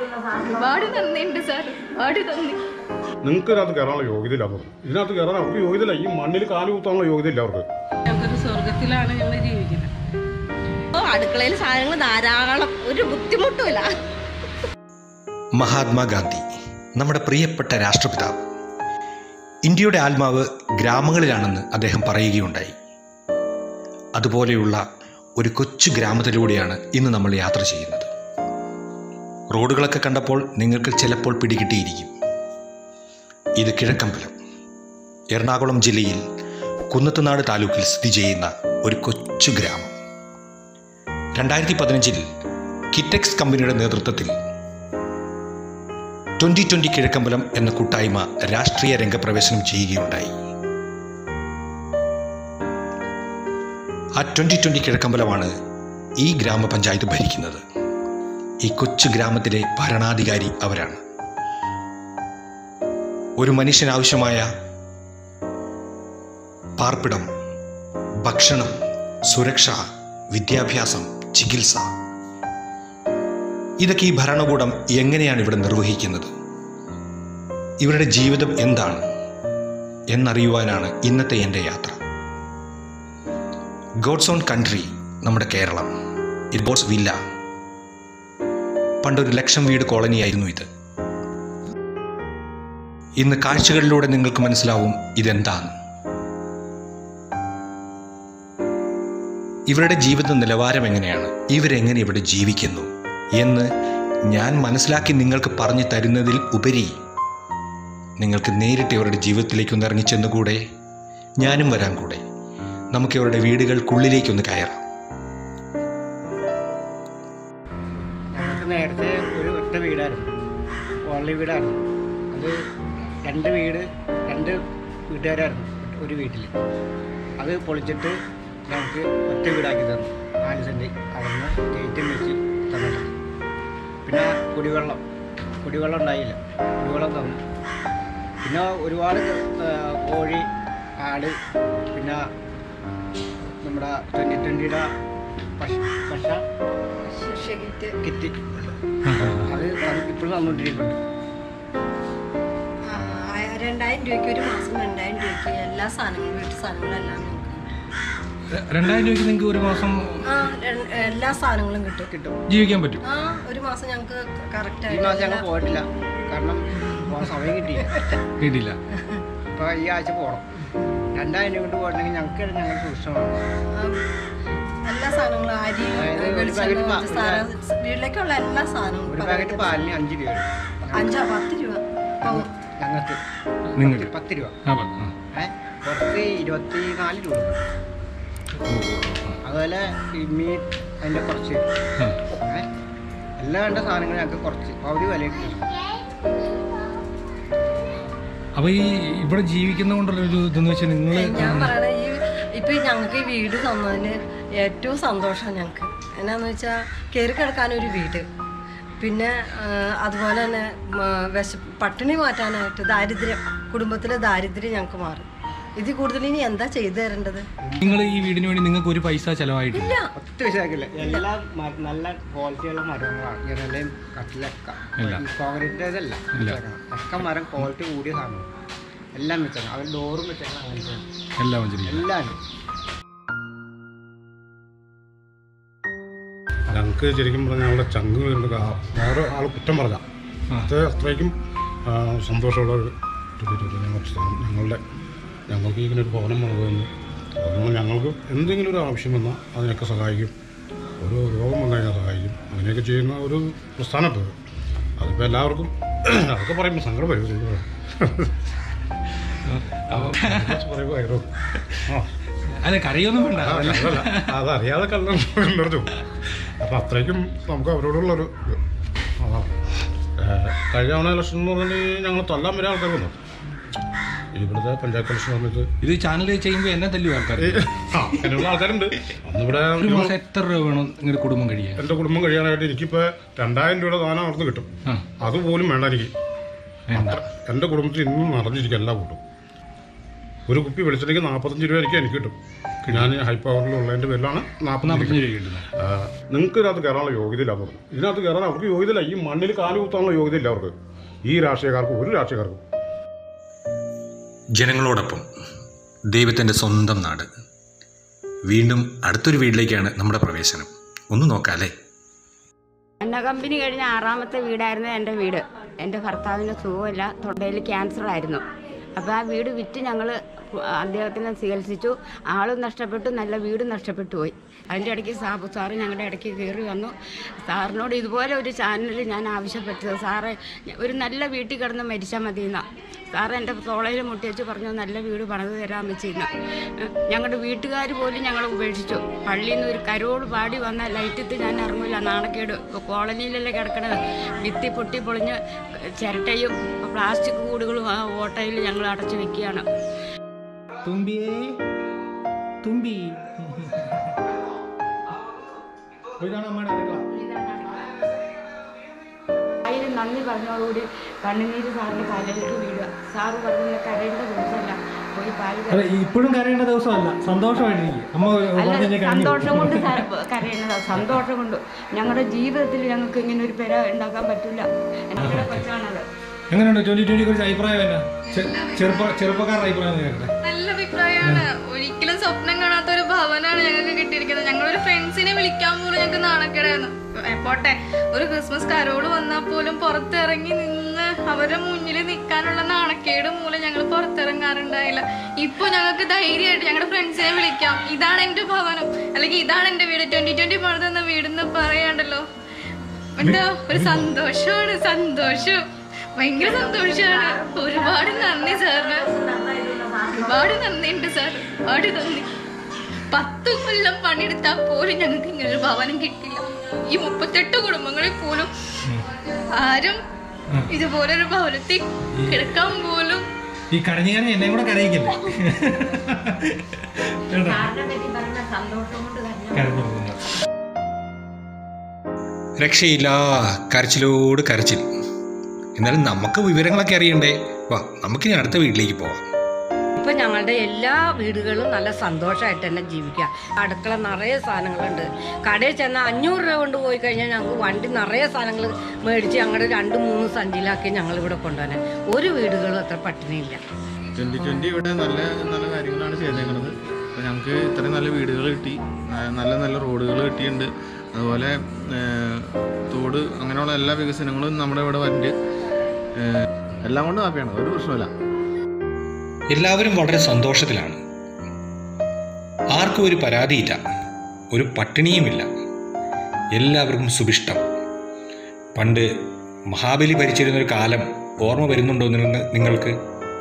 ഒരുപാട് നന്ദിയുണ്ട് സാർ ഒരുപാട് നന്ദി നിങ്ങൾക്ക് ഇതിനകത്ത് കയറാനുള്ള യോഗ്യത ഇല്ല അവർക്ക് ഇതിനകത്ത് കയറാൻ അവർക്ക് യോഗ്യത ഇല്ല ഈ മണ്ണിൽ കാല് കുത്താനുള്ള യോഗ്യത ഇല്ല അവർക്ക് ഞങ്ങൾക്കൊരു സ്വർഗത്തിലാണ് ഞങ്ങൾ ജീവിക്കുന്നത് അടുക്കളയിൽ സാധനങ്ങൾ ധാരാളം ഒരു ബുദ്ധിമുട്ടുമില്ല മഹാത്മാഗാന്ധി നമ്മുടെ പ്രിയപ്പെട്ട രാഷ്ട്രപിതാവ് ഇന്ത്യയുടെ ആത്മാവ് ഗ്രാമങ്ങളിലാണെന്ന് അദ്ദേഹം പറയുകയുണ്ടായി അതുപോലെയുള്ള ഒരു കൊച്ചു ഗ്രാമത്തിലൂടെയാണ് ഇന്ന് നമ്മൾ യാത്ര ചെയ്യുന്നത് റോഡുകളൊക്കെ കണ്ടപ്പോൾ നിങ്ങൾക്ക് ചിലപ്പോൾ പിടികിട്ടിയിരിക്കും ഇത് കിഴക്കമ്പലം എറണാകുളം ജില്ലയിൽ കുന്നത്തുനാട് താലൂക്കിൽ സ്ഥിതി ചെയ്യുന്ന ഒരു കൊച്ചു ഗ്രാമം രണ്ടായിരത്തി പതിനഞ്ചിൽ കിറ്റെക്സ് കമ്പനിയുടെ നേതൃത്വത്തിൽ ട്വന്റി ട്വന്റി കിഴക്കമ്പലം എന്ന കൂട്ടായ്മ രാഷ്ട്രീയ രംഗപ്രവേശനം ചെയ്യുകയുണ്ടായി ആ ട്വന്റി ട്വന്റി കിഴക്കമ്പലമാണ് ഈ ഗ്രാമപഞ്ചായത്ത് ഭരിക്കുന്നത് ഈ കൊച്ചു ഗ്രാമത്തിലെ ഭരണാധികാരി അവരാണ് ഒരു മനുഷ്യനാവശ്യമായ പാർപ്പിടം ഭക്ഷണം സുരക്ഷ വിദ്യാഭ്യാസം ചികിത്സ ഇതൊക്കെ ഈ ഭരണകൂടം എങ്ങനെയാണ് ഇവിടെ നിർവഹിക്കുന്നത് ഇവരുടെ ജീവിതം എന്താണ് എന്നറിയുവാനാണ് ഇന്നത്തെ എൻ്റെ യാത്ര ഗോഡ്സ് ഓൺ കൺട്രി നമ്മുടെ കേരളം ഇത് ബോട്ട്സ് വില്ല പണ്ടൊരു ലക്ഷം വീട് കോളനിയായിരുന്നു ഇത് ഇന്ന് കാഴ്ചകളിലൂടെ നിങ്ങൾക്ക് മനസ്സിലാവും ഇതെന്താണ് ഇവരുടെ ജീവിത നിലവാരം എങ്ങനെയാണ് ഇവരെങ്ങനെ ഇവിടെ ജീവിക്കുന്നു എന്ന് ഞാൻ മനസ്സിലാക്കി നിങ്ങൾക്ക് പറഞ്ഞു തരുന്നതിൽ ഉപരി നിങ്ങൾക്ക് നേരിട്ട് ഇവരുടെ ജീവിതത്തിലേക്കൊന്ന് ഇറങ്ങിച്ചെന്നുകൂടെ ഞാനും വരാൻ കൂടെ നമുക്ക് ഇവരുടെ വീടുകൾക്കുള്ളിലേക്കൊന്ന് കയറാം ഞങ്ങൾക്ക് നേരത്തെ ഒരു ഒറ്റ വീടായിരുന്നു കോളനി വീടായിരുന്നു അത് രണ്ട് വീട് രണ്ട് വീട്ടുകാരായിരുന്നു ഒരു വീട്ടിൽ അത് പൊളിച്ചിട്ട് ഞങ്ങൾക്ക് ഒറ്റ വീടാക്കി തന്നു നാല് സെൻറ്റ് അവിടുന്ന് ഗേറ്റും വെച്ച് തന്നിട്ട് പിന്നെ കുടിവെള്ളം കുടിവെള്ളം ഉണ്ടായില്ല കുടിവെള്ളം തന്നു പിന്നെ ഒരുപാട് ആ, കോഴി ആട് പിന്നെ നമ്മുടെ ട്വൻറ്റി ട്വൻറ്റിയുടെ പശ പശ കിറ്റ് അത് ഇപ്പോഴും തന്നുകൊണ്ടിരിക്കുന്നുണ്ട് രണ്ടായിരം രൂപയ്ക്ക് ഒരു മാസം രണ്ടായിരം രൂപയ്ക്ക് എല്ലാ സാധനങ്ങളും വീട്ടു സാധനങ്ങളെല്ലാം നമുക്ക് രണ്ടായിരം രൂപയ്ക്ക് നിങ്ങൾക്ക് ഒരു മാസം ആ ര- എല്ലാ സാധനങ്ങളും കിട്ടും കിട്ടും ജീവിക്കാൻ പറ്റും ആ ഒരു മാസം ഞങ്ങൾക്ക് കറക്റ്റ് ഈ മാസം ഞങ്ങൾ പോയിട്ടില്ല കാരണം പോകാൻ സമയം കിട്ടിയില്ല കിട്ടിയില്ല ഇപ്പോൾ ഈ ആഴ്ച പോകണം രണ്ടായിരം രൂപ കൊണ്ട് പോയിട്ടുണ്ടെങ്കിൽ ഞങ്ങൾക്ക് ഞങ്ങളുടെ സൂക്ഷ്മമാണ് എല്ലാ സാധനങ്ങളും അരി അതായത് ഒരു വെളിച്ചെണ്ണ, പാക്കറ്റ് പാ- സാധനം, വീട്ടിലേക്കുള്ള എല്ലാ സാധനവും ഒരു പാക്കറ്റ് പാലിന് അഞ്ച് രൂപ അഞ്ചോ പത്ത് രൂപ ഇപ്പം ഞങ്ങൾക്ക് നിങ്ങൾക്ക് പത്ത് രൂപ ആ പ- ആ. ഏ പുറത്ത് ഇരുപത്തി നാല് രൂപ ഓ, ഓ, ഓ. അതുപോലെ ഈ മീറ്റ് അതിൻ്റെ കുറച്ച് ആ. ഏ എല്ലാം വേണ്ട സാധനങ്ങൾ ഞങ്ങൾക്ക് കുറച്ച് പകുതി വിലയിട്ട് കിട്ടും അപ്പൊ ഈ ഇവിടെ ജീവിക്കുന്ന കൊണ്ടുള്ള ഒരു ഇതെന്ന് വെച്ചാൽ നിങ്ങൾ ഞാൻ പറയണ ഈ ഇപ്പൊ ഈ ഞങ്ങൾക്ക് ഈ വീട് തന്നതില് ഏറ്റവും സന്തോഷം ഞങ്ങൾക്ക് എന്നാന്ന് വെച്ചാൽ കയറി കിടക്കാനൊരു വീട് പിന്നെ ആ, അതുപോലെ തന്നെ മ, വിശ പട്ടിണി മാറ്റാനായിട്ട് ദാരിദ്ര്യം കുടുംബത്തിലെ ദാരിദ്ര്യം ഞങ്ങൾക്ക് മാറും ഇതിൽ കൂടുതൽ ഇനി എന്താ ചെയ്തു തരേണ്ടത് നിങ്ങൾ ഈ വീടിന് വേണ്ടി നിങ്ങൾക്ക് ഒരു പൈസ ചെലവായിട്ടില്ല ഒറ്റ വിഷയമാക്കില്ല എല്ലാ മര- നല്ല ക്വാളിറ്റിയുള്ള മരങ്ങളാണ് ഇറലയും കട്ടിലൊക്കെ ഇല്ല. ഈ കോൺക്രീറ്റേതല്ല ഇല്ല. ഒക്കെ മരം ക്വാളിറ്റി കൂടിയ സാധനം എല്ലാം വെച്ചാണ് അവർ ഡോറും വെച്ചാണ് അങ്ങനത്തെ എല്ലാം വെച്ചിരിക്കും എല്ലാം ഞങ്ങൾക്ക് ശരിക്കും പറഞ്ഞാൽ ഞങ്ങളുടെ ചങ്ക് വീണ്ടും വേറെ ആൾ കുറ്റം പറഞ്ഞ അത് അത്രയ്ക്കും ആ, സന്തോഷമുള്ള ഒരു ഒരു ഇത് ഞങ്ങളുടെ സ്ഥലം ഞങ്ങളുടെ ഞങ്ങൾക്ക് ഇങ്ങനെ ഒരു ഭവനം നൽകുമെന്ന് അതുകൊണ്ട് ഞങ്ങൾക്ക് എന്തെങ്കിലും ഒരു ആവശ്യം വന്നാൽ അതിനൊക്കെ സഹായിക്കും ഒരു രോഗം വന്നു കഴിഞ്ഞാൽ സഹായിക്കും അങ്ങനെയൊക്കെ ചെയ്യുന്ന ഒരു പ്രസ്ഥാനത്ത് അതിപ്പോൾ എല്ലാവർക്കും അതൊക്കെ പറയുമ്പോൾ സങ്കടം വരും ശരിക്കും പറഞ്ഞാൽ. കുറച്ച് പറയുമ്പോൾ ആയിരോ. ആ അല്ല കറിയൊന്നും വേണ്ട ആ, അതല്ല. അതറിയാതെ കല്ലെടുത്തു അപ്പം അത്രയ്ക്കും നമുക്ക് അവരോടുള്ളൊരു ഇത്. അതാണ് ഏഹ്, കഴിഞ്ഞ തവണ ഇലക്ഷൻ എന്ന് പറഞ്ഞിട്ടുണ്ടെങ്കിൽ ഞങ്ങൾ തല്ലാൻ വരെ ആൾക്കാർ വന്നു ഇവിടുത്തെ പഞ്ചായത്ത് ഇലക്ഷൻ സമയത്ത് ഇത് ചാനൽ ചെയ്യുമ്പോൾ എന്നെ തല്ലു ആൾക്കാർ ഈ ആ അങ്ങനെയുള്ള ആൾക്കാരുണ്ട് അന്നിവിടെ ഒരു മാസം എത്ര രൂപ വേണം നിങ്ങളുടെ കുടുംബം കഴിയാൻ എൻ്റെ കുടുംബം കഴിയാനായിട്ട് എനിക്കിപ്പോൾ രണ്ടായിരം രൂപയുടെ സാധനം അവിടുന്ന് കിട്ടും ആ അതുപോലും വേണ്ട എനിക്ക് വേണ്ട എൻ്റെ കുടുംബത്തിൽ ഇന്നും നിറഞ്ഞിരിക്കും എല്ലാ കൂട്ടും ഒരു കുപ്പി വെളിച്ചെണ്ണയ്ക്ക് നാൽപ്പത്തഞ്ച് രൂപ എനിക്ക് എനിക്ക് കിട്ടും ഞാൻ ഹൈ പവറിലുള്ളതിൻ്റെ പേരിലാണ് നാൽപ്പത്തഞ്ച് നാൽപ്പത്തഞ്ച് രൂപ കിട്ടുന്നത് നിങ്ങൾക്ക് ഇതിനകത്ത് കയറാനുള്ള യോഗ്യത ഇല്ലാന്ന് പറഞ്ഞു ഇതിനകത്ത് കയറാൻ അവർക്ക് യോഗ്യതയില്ല ഈ മണ്ണിൽ കാല് കുത്താനുള്ള യോഗ്യത ഇല്ല അവർക്ക് ഈ രാഷ്ട്രീയക്കാർക്കും ഒരു രാഷ്ട്രീയക്കാർക്കും ജനങ്ങളോടൊപ്പം ദൈവത്തിൻ്റെ സ്വന്തം നാട് വീണ്ടും അടുത്തൊരു വീട്ടിലേക്കാണ് നമ്മുടെ പ്രവേശനം ഒന്ന് നോക്കാം അല്ലേ എണ്ണ കമ്പനി കഴിഞ്ഞ ആറാമത്തെ വീടായിരുന്നു എൻ്റെ വീട് എൻ്റെ ഭർത്താവിന് സുഖമില്ല തൊണ്ടയിൽ ക്യാൻസർ ആയിരുന്നു അപ്പോൾ ആ വീട് വിറ്റ് ഞങ്ങൾ അദ്ദേഹത്തിനെ ചികിത്സിച്ചു ആളും നഷ്ടപ്പെട്ടു നല്ല വീടും നഷ്ടപ്പെട്ടു പോയി അതിൻ്റെ ഇടയ്ക്ക് സാബു സാറ് ഞങ്ങളുടെ ഇടയ്ക്ക് കയറി വന്നു സാറിനോട് ഇതുപോലെ ഒരു ചാനലിൽ ഞാൻ ആവശ്യപ്പെട്ടത് സാറേ ഒരു നല്ല വീട്ടിൽ കിടന്ന് മരിച്ചാൽ മതി എന്നാ സാറ് എൻ്റെ തോളയിൽ മുട്ടിവെച്ച് പറഞ്ഞു നല്ല വീട് പണിത് തരാൻ വെച്ചിരുന്നു ഞങ്ങളുടെ വീട്ടുകാർ പോലും ഞങ്ങളെ ഉപേക്ഷിച്ചു പള്ളിയിൽ നിന്ന് ഒരു കരോട് പാടി വന്ന ലൈറ്റിട്ട് ഞാൻ ഇറങ്ങില്ല നാണക്കേട് ഇപ്പോൾ കോളനിയിലല്ലേ കിടക്കണത് ഭിത്തി പൊട്ടി പൊളിഞ്ഞ് ചിരട്ടയും പ്ലാസ്റ്റിക് കൂടുകളും ആ ഓട്ടയിൽ ഞങ്ങൾ അടച്ചു വെക്കുകയാണ് തുമ്പിയേ തുമ്പി ഇതാണ് അമ്മയുടെ അടുക്കള ആയിരം നന്ദി പറഞ്ഞതോടുകൂടി കണ്ണുനീര് സാറിൻ്റെ കാലിലേക്ക് വീഴുക സാറ് പറഞ്ഞ കരയേണ്ട ദിവസമല്ല പോയി പാല് അല്ല ഇപ്പോഴും കരയേണ്ട ദിവസമല്ല സന്തോഷമായിട്ടിരിക്കും അമ്മ അല്ല പറഞ്ഞു കഴിഞ്ഞാൽ കഴിഞ്ഞു സന്തോഷം കൊണ്ട് ക- കരയുന്നതാ സന്തോഷം കൊണ്ട് ഞങ്ങളുടെ ജീവിതത്തിൽ ഞങ്ങൾക്ക് ഇങ്ങനെ ഒരു പെര ഉണ്ടാക്കാൻ പറ്റില്ല ഞങ്ങളുടെ കൊച്ചാണത് എങ്ങനെയുണ്ട് ട്വന്റി ട്വന്റി കുറിച്ച് അഭിപ്രായം എന്നാ ചെ- ചെറുപ്പ ചെറുപ്പക്കാരുടെ അഭിപ്രായം ഒന്ന് കേൾക്കട്ടെ നല്ല അഭിപ്രായമാണ് ഒരിക്കലും സ്വപ്നം കാണാത്ത ഒരു ഭവനാണ് ഞങ്ങൾക്ക് കിട്ടിയിരിക്കുന്നത് ഞങ്ങളൊരു ഫ്രണ്ട്സിനെ വിളിക്കാൻ പോലും ഞങ്ങൾക്ക് നാണക്കേടായിരുന്നു ഏ, പോട്ടെ ഒരു ക്രിസ്മസ് കരോട് വന്നാൽ പോലും പുറത്തിറങ്ങി നിന്ന് അവരുടെ മുന്നിൽ നിൽക്കാനുള്ള നാണക്കേട് മൂലം ഞങ്ങൾ പുറത്തിറങ്ങാറുണ്ടായില്ല ഇപ്പൊ ഞങ്ങൾക്ക് ധൈര്യമായിട്ട് ഞങ്ങളുടെ ഫ്രണ്ട്സിനെ വിളിക്കാം ഇതാണ് എന്റെ ഭവനം അല്ലെങ്കിൽ ഇതാണ് എന്റെ വീട് ട്വന്റി ട്വന്റി പണിതെന്ന വീടെന്ന് പറയാണ്ടല്ലോ എന്താ ഒരു സന്തോഷമാണ് സന്തോഷം ഭയങ്കര സന്തോഷമാണ് ഒരുപാട് നന്ദി സാറിന് ഒരുപാട് നന്ദിയുണ്ട് സാർ ഒരുപാട് നന്ദി പത്ത് കൊല്ലം പണിയെടുത്താൽ പോലും ഞങ്ങൾക്ക് ഇങ്ങനെ ഒരു ഭവനം കിട്ടില്ല ഈ മുപ്പത്തെട്ട് കുടുംബങ്ങളിൽ പോലും ആരും ഇതുപോലെ ഒരു ഭവനത്തിൽ കിടക്കാൻ പോലും ഈ കരഞ്ഞു കരഞ്ഞ് എന്നെ കൂടെ കരയിക്കല്ലേ കേട്ടോ സാറിനെ പറ്റി പറഞ്ഞ സന്തോഷം കൊണ്ട് കരഞ്ഞു കരഞ്ഞു പോകുന്നത് രക്ഷയില്ല കരച്ചിലോട് കരച്ചിൽ എന്നാലും നമുക്ക് വിവരങ്ങളൊക്കെ അറിയണ്ടേ വാ നമുക്കിനി അടുത്ത വീട്ടിലേക്ക് പോവാം ഇപ്പൊ ഞങ്ങളുടെ എല്ലാ വീടുകളും നല്ല സന്തോഷമായിട്ട് തന്നെ ജീവിക്കുക അടുക്കള നിറയെ സാധനങ്ങളുണ്ട് കടയിൽ ചെന്നാൽ അഞ്ഞൂറ് രൂപ കൊണ്ട് പോയി കഴിഞ്ഞാൽ ഞങ്ങൾക്ക് വണ്ടി നിറയെ സാധനങ്ങൾ മേടിച്ച് ഞങ്ങളുടെ രണ്ട് മൂന്ന് സഞ്ചിയിലാക്കി ഞങ്ങൾ ഇവിടെ കൊണ്ടുപോകാൻ ഒരു വീടുകളും അത്ര പട്ടിണിയില്ല ട്വൻ്റി ട്വൻ്റി ഇവിടെ നല്ല നല്ല കാര്യങ്ങളാണ് ചെയ്തേക്കുന്നത് അപ്പോൾ ഞങ്ങൾക്ക് ഇത്രയും നല്ല വീടുകൾ കിട്ടി ആ, നല്ല നല്ല റോഡുകൾ കിട്ടിയിട്ടുണ്ട് അതുപോലെ ആ, തോട് അങ്ങനെയുള്ള എല്ലാ വികസനങ്ങളും നമ്മുടെ ഇവിടെ വരുന്നുണ്ട് ആ, എല്ലാം കൊണ്ടും ഹാപ്പിയാണ് ഒരു പ്രശ്നമില്ല എല്ലാവരും വളരെ സന്തോഷത്തിലാണ് ആർക്കും ഒരു പരാതിയില്ല ഒരു പട്ടിണിയുമില്ല എല്ലാവർക്കും സുഭിഷ്ടം പണ്ട് മഹാബലി ഭരിച്ചിരുന്ന ഒരു കാലം ഓർമ്മ വരുന്നുണ്ടോ നിങ്ങൾ- നിങ്ങൾക്ക്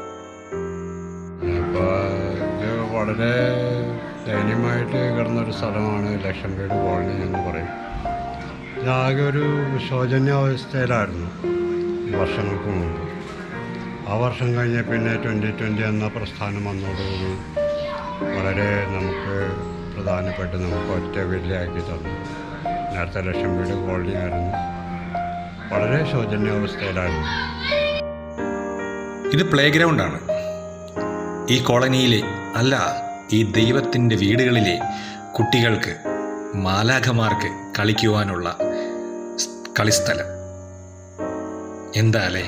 അപ്പോൾ ഇത് വളരെ ദയനീയമായിട്ട് കിടന്നൊരു സ്ഥലമാണ് ലക്ഷം വീട് കോളനി എന്ന് പറയും ഇതാകെ ഒരു ശോചനീയാവസ്ഥയിലായിരുന്നു വർഷങ്ങൾക്ക് മുമ്പ് ആ വർഷം കഴിഞ്ഞ പിന്നെ ട്വൻ്റി ട്വൻ്റി എന്ന പ്രസ്ഥാനം വന്നതോടുകൂടി വളരെ നമുക്ക് പ്രധാനപ്പെട്ട് നമുക്ക് ഒറ്റ വീട്ടിലാക്കി തന്നു നേരത്തെ ലക്ഷം വീട് കോളനി ആയിരുന്നു വളരെ ശോചനീയാവസ്ഥയിലായിരുന്നു ഇത് പ്ലേ ഗ്രൗണ്ടാണ് ഈ കോളനിയിലെ അല്ല ഈ ദൈവത്തിൻ്റെ വീടുകളിലെ കുട്ടികൾക്ക് മാലാഖമാർക്ക് കളിക്കുവാനുള്ള സ്- കളിസ്ഥലം എന്താ അല്ലേ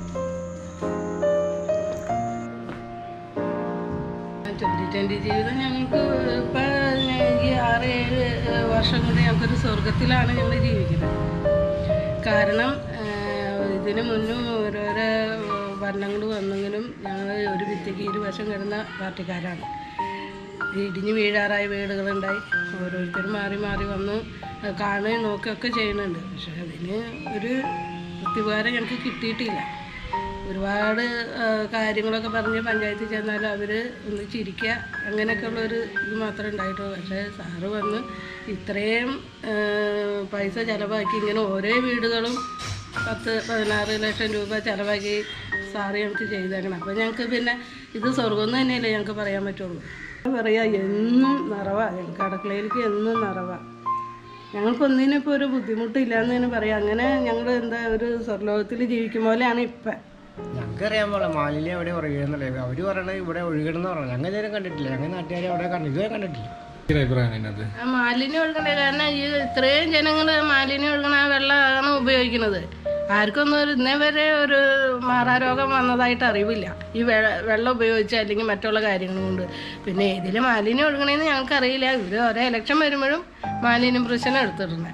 ട്വൻ്റി ട്വൻ്റി ജീവിതം ഞങ്ങൾക്ക് ഇപ്പം ഈ ആറ് ഏഴ് വർഷം കൊണ്ട് ഞങ്ങൾക്കൊരു സ്വർഗത്തിലാണ് ഞങ്ങൾ ജീവിക്കുന്നത് കാരണം ആഹ്, ഇതിന് മുന്നും ഓരോരോ ഭരണങ്ങൾ വന്നെങ്കിലും ഞങ്ങൾ ഒരു ഭിത്തിക്ക് ഇരുവശം കിടന്ന പാർട്ടിക്കാരാണ് ഇടിഞ്ഞ് വീഴാറായ വീടുകളുണ്ടായി ഓരോരുത്തരും മാറി മാറി വന്ന് കാണുകയും നോക്കുകയൊക്കെ ചെയ്യുന്നുണ്ട് പക്ഷെ അതിന് ഒരു പ്രത്യുപകാരം ഞങ്ങൾക്ക് കിട്ടിയിട്ടില്ല ഒരുപാട് ആ, കാര്യങ്ങളൊക്കെ പറഞ്ഞ് പഞ്ചായത്തിൽ ചെന്നാൽ അവർ ഒന്ന് ചിരിക്കുക അങ്ങനെയൊക്കെയുള്ള ഒരു ഇത് മാത്രമേ ഉണ്ടായിട്ടുള്ളൂ പക്ഷേ സാറ് വന്ന് ഇത്രയും ആ, പൈസ ചിലവാക്കി ഇങ്ങനെ ഓരോ വീടുകളും പത്ത് പതിനാറ് ലക്ഷം രൂപ ചിലവാക്കി സാറ് ഞങ്ങൾക്ക് ചെയ്തേക്കണം അപ്പോൾ ഞങ്ങൾക്ക് പിന്നെ ഇത് സ്വർഗം എന്ന് തന്നെയല്ലേ ഞങ്ങൾക്ക് പറയാൻ പറ്റുള്ളൂ പറയാ എന്നും നിറവാ ഞങ്ങൾക്ക് അടുക്കളയിലേക്ക് എന്നും നിറവാ ഞങ്ങൾക്ക് ഒന്നിനും ഇപ്പോൾ ഒരു ബുദ്ധിമുട്ടില്ല എന്ന് തന്നെ പറയാം അങ്ങനെ ഞങ്ങൾ എന്താ ഒരു സ്വർലോകത്തിൽ ജീവിക്കും പോലെയാണ് ഇപ്പം ഞങ്ങൾക്ക് അറിയാൻ പോലെ മാലിന്യം എവിടെ ഒഴുകുന്നില്ലേ അവർ പറയണത് ഇവിടെ ഒഴുകണമെന്ന് പറഞ്ഞു ഞങ്ങൾ ഇതുവരെ കണ്ടിട്ടില്ല ഞങ്ങൾ നാട്ടുകാരെ അവിടെ കണ്ടു ഇതുവരെ കണ്ടിട്ടില്ല ഒരു അഭിപ്രായം അതിനകത്ത് ആ മാലിന്യം ഒഴുകണ്ടേ കാരണം ഈ ഇത്രയും ജനങ്ങൾ മാലിന്യം ഒഴുകണ ആ വെള്ളമാണ് ഉപയോഗിക്കുന്നത് ആർക്കൊന്നും ഒരു ഇന്നേ വരെ ഒരു മാറാരോഗം വന്നതായിട്ട് അറിവില്ല ഈ വെ- വെള്ളം ഉപയോഗിച്ച് അല്ലെങ്കിൽ മറ്റുള്ള കാര്യങ്ങൾ കൊണ്ട് പിന്നെ ഇതിൽ മാലിന്യം ഒഴുകണേന്ന് ഞങ്ങൾക്ക് അറിയില്ല ഇവർ ഓരോ ഇലക്ഷൻ വരുമ്പോഴും മാലിന്യം പ്രശ്നം എടുത്തിട്ടുണ്ട്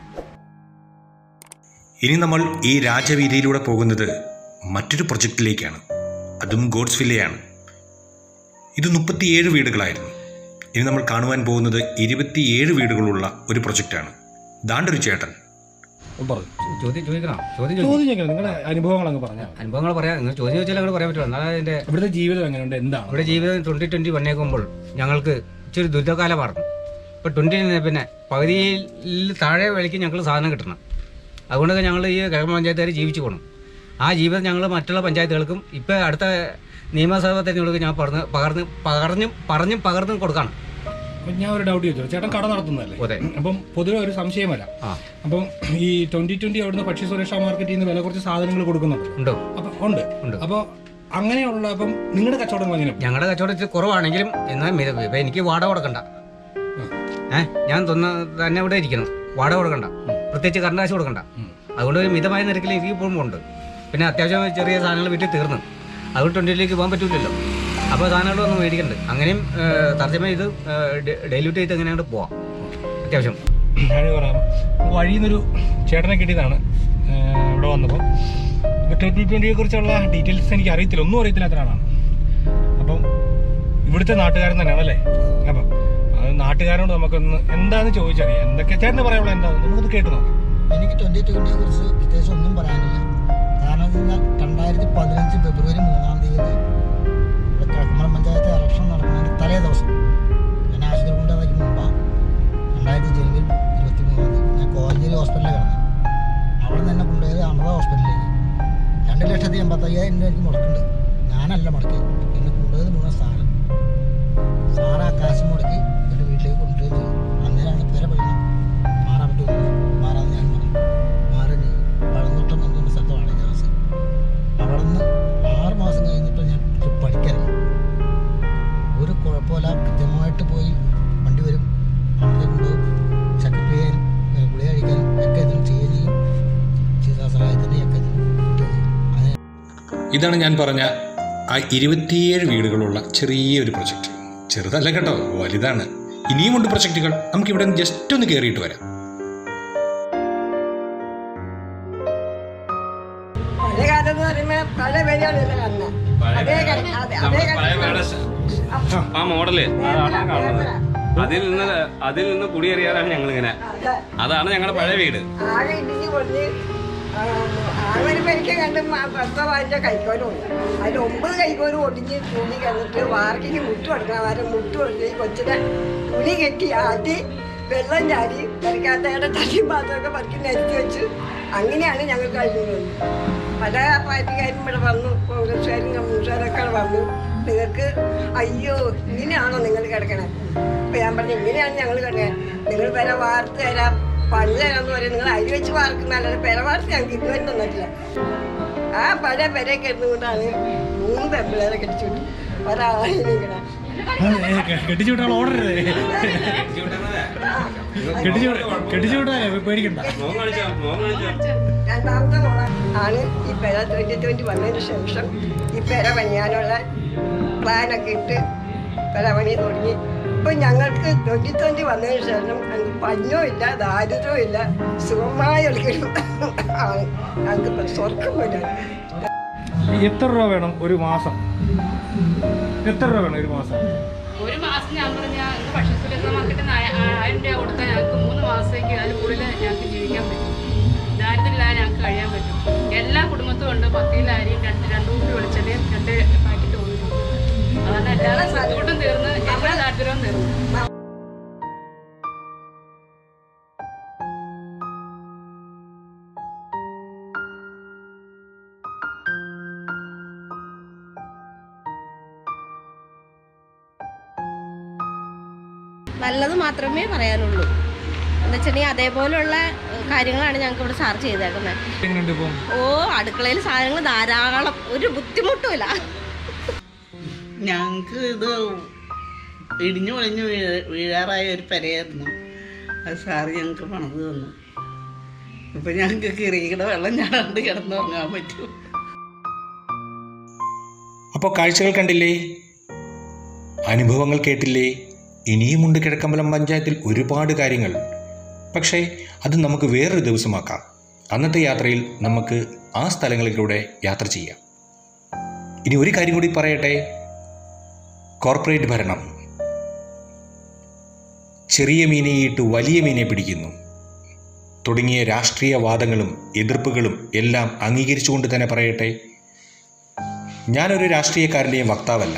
ഇനി നമ്മൾ ഈ രാജവീതിയിലൂടെ പോകുന്നത് മറ്റൊരു പ്രൊജക്റ്റിലേക്കാണ് അതും ഗോഡ്സ് വില്ലയാണ് ഇത് മുപ്പത്തിയേഴ് വീടുകളായിരുന്നു ഇനി നമ്മൾ കാണുവാൻ പോകുന്നത് ഇരുപത്തിയേഴ് വീടുകളുള്ള ഒരു പ്രൊജക്റ്റാണ് ദാണ്ടൊരു ചേട്ടൻ ചോദ്യം ചോദിക്കണം ചോദ്യം ചോദ്യം ചോദിക്കണം നിങ്ങളുടെ അനുഭവങ്ങൾ അങ്ങ് പറഞ്ഞാൽ അനുഭവങ്ങൾ പറയാം നിങ്ങൾ ചോദ്യം ചോദിച്ചാൽ അങ്ങനെ പറയാൻ പറ്റുമോ എന്നാലും അതിന്റെ ഇവിടുത്തെ ജീവിതം എങ്ങനെയുണ്ട് എന്താണ് ഇവിടെ ജീവിതം ട്വന്റി ട്വന്റി വന്നേക്കുമ്പോൾ ഞങ്ങൾക്ക് ഇച്ചിരി ദുരിതകാലമായിരുന്നു ഇപ്പോൾ ട്വന്റി പിന്നെ പകുതിയിൽ താഴെ വിലയ്ക്ക് ഞങ്ങൾ സാധനം കിട്ടണം അതുകൊണ്ടൊക്കെ ഞങ്ങൾ ഈ ഗ്രാമപഞ്ചായത്തുകാർ ജീവിച്ചു പോകണം ആ ജീവിതം ഞങ്ങൾ മറ്റുള്ള പഞ്ചായത്തുകൾക്കും ഇപ്പോൾ അടുത്ത നിയമസഭാ തെരഞ്ഞെടുപ്പ് ഞാൻ പറഞ്ഞ് പകർന്ന് പകർന്നും പറഞ്ഞും പകർന്നും കൊടുക്കണം അപ്പൊ ഞാൻ ഒരു ഡൗട്ട് ചോദിച്ചു ചേട്ടൻ കട നടത്തുന്നതല്ലേ അതെ. അപ്പം പൊതുവെ ഒരു സംശയമല്ല ആ അപ്പം ഈ ട്വന്റി ട്വന്റി അവിടുന്ന് ഭക്ഷ്യ സുരക്ഷാ മാർക്കറ്റിൽ നിന്ന് വില കുറച്ച് സാധനങ്ങൾ കൊടുക്കുന്നുണ്ട് ഉണ്ടോ അപ്പൊ ഉണ്ട് ഉണ്ട്. അപ്പോൾ അങ്ങനെയുള്ള അപ്പം നിങ്ങളുടെ കച്ചവടം എങ്ങനെ ഞങ്ങളുടെ കച്ചവടം ഇച്ചിരി കുറവാണെങ്കിലും എന്നാൽ മിത- ഇപ്പൊ എനിക്ക് വാടക കൊടുക്കണ്ട ഏ ഞാൻ തൊന്ന തന്നെ ഇവിടെ ഇരിക്കണം വാടക കൊടുക്കണ്ട പ്രത്യേകിച്ച് കറണ്ട് കാശ് കൊടുക്കണ്ട അതുകൊണ്ട് ഒരു മിതമായ നിരക്കിൽ എനിക്ക് പോകുമ്പോൾ പിന്നെ അത്യാവശ്യം ചെറിയ സാധനങ്ങൾ വീട്ടിൽ തീർന്നു അതുകൊണ്ട് ട്വൻറ്റിയിലേക്ക് പോകാൻ പറ്റൂലല്ലോ അപ്പോൾ സാധനങ്ങളൊന്നും മേടിക്കണ്ട് അങ്ങനെയും ഏ, തർജ്ജമ ചെയ്ത് ഡെയിലൂട്ട് ചെയ്ത് എങ്ങനെയാണ് പോവാം അത്യാവശ്യം ഞാൻ പറയാം വഴിയിൽ നിന്നൊരു ചേട്ടനെ കിട്ടിയതാണ് ഏഹ് ഇവിടെ വന്നപ്പോൾ ഇപ്പോൾ ട്വൻറ്റി ട്വൻറ്റിയെ കുറിച്ചുള്ള ഡീറ്റെയിൽസ് എനിക്ക് അറിയത്തില്ല ഒന്നും അറിയത്തില്ലാത്ത ഒരാളാണ് അപ്പം ഇവിടുത്തെ നാട്ടുകാരൻ തന്നെയാണ് അല്ലേ അപ്പം അത് നാട്ടുകാരോട് നമുക്കൊന്ന് എന്താന്ന് ചോദിച്ചറിയാം എന്തൊക്കെ ചേട്ടന് പറയാനുള്ള എന്താണെന്ന് നമുക്കത് കേട്ട് നോക്കാം എനിക്ക് ട്വന്റി ട്വന്റിയെ കുറിച്ച് പ്രത്യേകിച്ച് ഒന്നും പറയാനില്ല കാരണം എന്ന് കഴിഞ്ഞാൽ രണ്ടായിരത്തി പതിനഞ്ച് ഫെബ്രുവരി മൂന്നാം തീയതി ഇവിടെ കിഴക്കുമല പഞ്ചായത്ത് ഇലക്ഷൻ നടക്കുന്നതിന് തലേ ദിവസം ഞാൻ ആശുപത്രി കൊണ്ടുവന്നതിന് മുമ്പാണ് രണ്ടായിരത്തി ജനുവരി ഇരുപത്തി മൂന്നാം തീയതി ഞാൻ കോലഞ്ചേരി ഹോസ്പിറ്റലിൽ കിടന്നു അവിടെ നിന്ന് എന്നെ കൊണ്ടുപോയത് അമൃത ഹോസ്പിറ്റലിലേക്ക് രണ്ട് ലക്ഷത്തി എൺപത്തയ്യായിരം രൂപ എനിക്ക് മുടക്കുന്നുണ്ട് ഞാനല്ല മുടക്കി എന്നെ കൊണ്ടുപോയത് മുഴുവൻ സാറ് സാറ് ആ കാശ് മുടക്കി എൻ്റെ വീട്ടിലേക്ക് കൊണ്ടുപോയി ചെയ്തു അന്നേരമാണ് പേരെ പഠിക്കണം മാറാൻ പറ്റുമോ മാറാന്ന് ഞാൻ പറഞ്ഞു മാറി നീ പഴന്തോട്ടം എന്ന് പറഞ്ഞ സ്ഥലത്ത് വാടക താമസം അവിടെ നിന്ന് ആറ് മാസം കഴിഞ്ഞിട്ട് ഞാൻ പഠിക്കായിരുന്നു ഒരു കുഴപ്പമില്ല കൃത്യമായിട്ട് പോയി വണ്ടി വരും അവിടെ കൊണ്ടുപോകും ചെക്കപ്പ് ചെയ്യാനും ഏ, ഗുളിക കഴിക്കാനും ഒക്കെ ഇതിന് ചെയ്യുകയും ചെയ്യും ചികിത്സാ സഹായത്തിന് ഒക്കെ ഇതിന് കിട്ടുകയും ചെയ്യും അങ്ങനെ ഇതാണ് ഞാൻ പറഞ്ഞ ആ ഇരുപത്തിയേഴ് വീടുകളുള്ള ചെറിയൊരു പ്രൊജക്റ്റ് ചെറുതല്ല കേട്ടോ വലുതാണ് ഇനിയുമുണ്ട് പ്രൊജക്റ്റുകൾ നമുക്ക് ഇവിടെ ജസ്റ്റ് ഒന്ന് കയറിയിട്ട് വരാം പഴയ കാലം എന്ന് പറയുമ്പോൾ പഴയ പേരാണല്ലോ കണ്ണ അതേ കണ്ണ അതെ അതേ ആ മോഡല് അതാണ് കാണുന്നത് അതിൽ നിന്ന് അതിൽ നിന്ന് കുടിയേറിയാലാണ് ഞങ്ങൾ ഇങ്ങനെ അതാണ് ഞങ്ങളുടെ പഴയ വീട് ആകെ ഇടിഞ്ഞ് പൊളിഞ്ഞ് ആളൊരു പരിക്ക് കണ്ട് പത്ത വാങ്ങിച്ച കൈക്കോലും ഉണ്ട് അതിൽ ഒമ്പത് കൈക്കോലും ഒടിഞ്ഞ് തുണി കണ്ടിട്ട് വാർക്കിക്ക് മുട്ട് കൊടുക്കണം അവരെ മുട്ട് കൊടുത്ത് ഈ കൊച്ചിനെ തുണി കെട്ടി ആട്ടി വെള്ളം ചാടി പരിക്കാത്തയുടെ തട്ടിയും പാത്രമൊക്കെ പറിക്കി നിരത്തി വെച്ച് അങ്ങനെയാണ് ഞങ്ങൾ കഴിഞ്ഞത് പല പാർട്ടിക്കാരും ഇവിടെ വന്നു കോൺഗ്രസ്സുകാരും കമ്മ്യൂണിസ്റ്റുകാരൊക്കെ വന്നു നിങ്ങൾക്ക് അയ്യോ ഇങ്ങനെയാണോ നിങ്ങൾ കിടക്കണേ അപ്പൊ ഞാൻ പറഞ്ഞു ഇങ്ങനെയാണ് ഞങ്ങൾ കിടക്കണേ നിങ്ങൾ വില വാർത്ത് തരാം പണ്ട് തരാന്ന് പറയും നിങ്ങൾ അരി വെച്ച് വാർക്കുന്നല്ലാതെ പെര വാർത്ത് ഞങ്ങൾക്ക് ഇതുവരെ തന്നിട്ടില്ല ആ പഴയ പെരയൊക്കെ ഇരുന്നുകൊണ്ടാണ് മൂന്ന് പെമ്പിളേരെ കെട്ടിച്ചു വിട്ടു ഒരാളാണ് നിൽക്കണേ കെട്ടിച്ചു വിട്ടാൽ ഓടരുതേ കെട്ടിച്ചു കെട്ടിച്ചു വിട്ടാലേ പേടിക്കണ്ട രണ്ടാമത്തെ മോള ആണ് ഈ പെര ട്വന്റി ട്വന്റി വന്നതിന് ശേഷം ഈ പെര പണിയാനുള്ള പ്ലാനൊക്കെ ഇട്ട് പെര പണി തുടങ്ങി ഇപ്പൊ ഞങ്ങൾക്ക് ട്വന്റി ട്വന്റി വന്നതിന് ശേഷം ഞങ്ങൾക്ക് പഞ്ഞോ ഇല്ല ദാരിദ്ര്യവും ഇല്ല സുഖമായ ഒരിക്കലും ആണ് ഞങ്ങൾക്ക് ഇപ്പൊ സ്വർഗം പോലെ എത്ര രൂപ വേണം ഒരു മാസം എത്ര രൂപ വേണം ഒരു മാസം ഒരു മാസം ഞാൻ പറഞ്ഞ ഭക്ഷ്യ സുരക്ഷാ മാർക്കറ്റിൽ നിന്ന് ആയിരം രൂപ കൊടുത്താൽ ഞങ്ങൾക്ക് മൂന്ന് മാസത്തേക്ക് അതിൽ കൂടുതൽ ഞങ്ങൾക്ക് ജീവിക്കാൻ പറ്റും ദാരിദ്ര്യമില്ലാതെ ഞങ്ങൾക്ക് കഴിയാൻ പറ്റും എല്ലാ കുടുംബത്തും ഉണ്ട് പത്തിയിൽ അരിയും രണ്ട് രണ്ട് കുപ്പി വെളിച്ചെണ്ണയും രണ്ട് പാക്കറ്റ് ഓയിലും അതാണ് എല്ലാ ബുദ്ധിമുട്ടും തീർന്ന് എല്ലാ ദാരിദ്ര്യവും തീർന്നു നല്ലത് മാത്രമേ പറയാനുള്ളൂ എന്ന് വെച്ചിട്ടുണ്ടെങ്കിൽ അതേപോലുള്ള ഏഹ്, കാര്യങ്ങളാണ് ഞങ്ങൾക്ക് ഇവിടെ സാർ ചെയ്തേക്കുന്നത് എങ്ങനെയുണ്ട് ഇപ്പം ഓ അടുക്കളയിൽ സാധനങ്ങൾ ധാരാളം ഒരു ബുദ്ധിമുട്ടുമില്ല ഞങ്ങൾക്ക് ഇത് ഇടിഞ്ഞു പൊളിഞ്ഞു വീഴ- വീഴാറായ ഒരു പെരയായിരുന്നു അത് സാറ് ഞങ്ങൾക്ക് പണിത് തന്നു ഇപ്പം ഞങ്ങൾക്ക് കിറിയുടെ വെള്ളം ഞാടാണ്ട് കിടന്നുറങ്ങാൻ പറ്റും അപ്പോൾ കാഴ്ചകൾ കണ്ടില്ലേ അനുഭവങ്ങൾ കേട്ടില്ലേ ഇനിയുമുണ്ട് കിഴക്കമ്പലം പഞ്ചായത്തിൽ ഒരുപാട് കാര്യങ്ങൾ പക്ഷേ അത് നമുക്ക് വേറൊരു ദിവസമാക്കാം അന്നത്തെ യാത്രയിൽ നമുക്ക് ആ സ്ഥലങ്ങളിലൂടെ യാത്ര ചെയ്യാം ഇനി ഒരു കാര്യം കൂടി പറയട്ടെ കോർപ്പറേറ്റ് ഭരണം ചെറിയ മീനെയിട്ട് വലിയ മീനെ പിടിക്കുന്നു തുടങ്ങിയ രാഷ്ട്രീയ വാദങ്ങളും എതിർപ്പുകളും എല്ലാം അംഗീകരിച്ചുകൊണ്ട് തന്നെ പറയട്ടെ ഞാനൊരു രാഷ്ട്രീയക്കാരൻ്റെയും വക്താവല്ല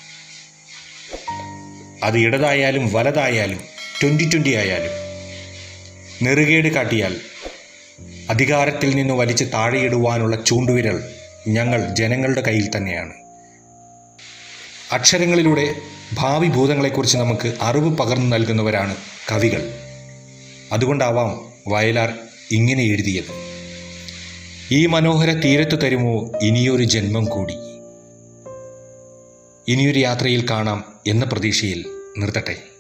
അത് ഇടതായാലും വലതായാലും ട്വൻ്റി ട്വൻ്റി ആയാലും നെറുകേട് കാട്ടിയാൽ അധികാരത്തിൽ നിന്ന് വലിച്ച് താഴെയിടുവാനുള്ള ചൂണ്ടുവിരൽ ഞങ്ങൾ ജനങ്ങളുടെ കയ്യിൽ തന്നെയാണ് അക്ഷരങ്ങളിലൂടെ ഭാവി ഭൂതങ്ങളെക്കുറിച്ച് നമുക്ക് അറിവ് പകർന്നു നൽകുന്നവരാണ് കവികൾ അതുകൊണ്ടാവാം വയലാർ ഇങ്ങനെ എഴുതിയത് ഈ മനോഹര തീരത്ത് തരുമോ ഇനിയൊരു ജന്മം കൂടി ഇനിയൊരു യാത്രയിൽ കാണാം എന്ന പ്രതീക്ഷയിൽ നിർത്തട്ടെ